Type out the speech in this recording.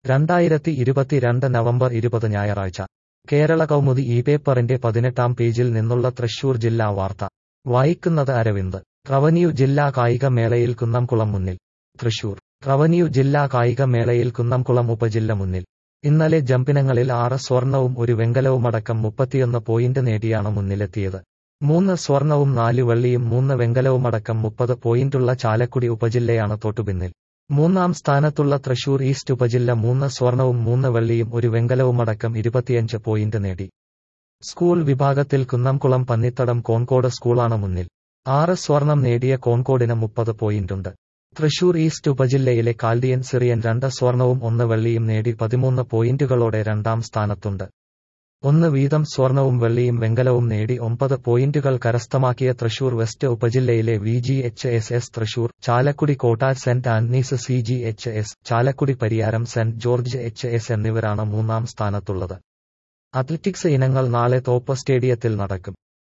രണ്ടായിരത്തി ഇരുപത്തിരണ്ട് നവംബർ ഇരുപത് ഞായറാഴ്ച കേരള കൗമുദി ഈ പേപ്പറിന്റെ പതിനെട്ടാം പേജിൽ നിന്നുള്ള തൃശൂർ ജില്ലാ വാർത്ത വായിക്കുന്നത് അരവിന്ദ് റവന്യൂ ജില്ലാ കായിക മേളയിൽ കുന്നംകുളം മുന്നിൽ തൃശൂർ റവന്യൂ ജില്ലാ കായിക മേളയിൽ കുന്നംകുളം ഉപജില്ല മുന്നിൽ ഇന്നലെ ജമ്പിനങ്ങളിൽ ആറ് സ്വർണവും ഒരു വെങ്കലവുമടക്കം മുപ്പത്തിയൊന്ന് പോയിന്റ് നേടിയാണ് മുന്നിലെത്തിയത് മൂന്ന് സ്വർണവും നാല് വെള്ളിയും മൂന്ന് വെങ്കലവുമടക്കം മുപ്പത് പോയിന്റുള്ള ചാലക്കുടി ഉപജില്ലയാണ് തൊട്ടുപിന്നിൽ മൂന്നാം സ്ഥാനത്തുള്ള തൃശൂർ ഈസ്റ്റ് ഉപജില്ല മൂന്ന് സ്വർണവും മൂന്ന് വെള്ളിയും ഒരു വെങ്കലവുമടക്കം ഇരുപത്തിയഞ്ച് പോയിന്റ് നേടി സ്കൂൾ വിഭാഗത്തിൽ കുന്നംകുളം പന്നിത്തടം കോൺകോട് സ്കൂളാണ് മുന്നിൽ ആറ് സ്വർണം നേടിയ കോൺകോടിന് മുപ്പത് പോയിന്റുണ്ട് തൃശൂർ ഈസ്റ്റ് ഉപജില്ലയിലെ കാൽഡിയൻ സിറിയൻ രണ്ട് സ്വർണവും ഒന്ന് വെള്ളിയും നേടി പതിമൂന്ന് പോയിന്റുകളോടെ രണ്ടാം സ്ഥാനത്തുണ്ട് ഒന്ന് വീതം സ്വർണവും വെള്ളിയും വെങ്കലവും നേടി ഒമ്പത് പോയിന്റുകൾ കരസ്ഥമാക്കിയ തൃശൂർ വെസ്റ്റ് ഉപജില്ലയിലെ V G H S S Thrissur Chalakudy Kottar saint Antony's C G H S Chalakudy Pariyaram saint George H S എന്നിവരാണ് മൂന്നാം സ്ഥാനത്തുള്ളത് അത്ലറ്റിക്സ് ഇനങ്ങൾ നാളെ തോപ്പ് സ്റ്റേഡിയത്തിൽ നടക്കും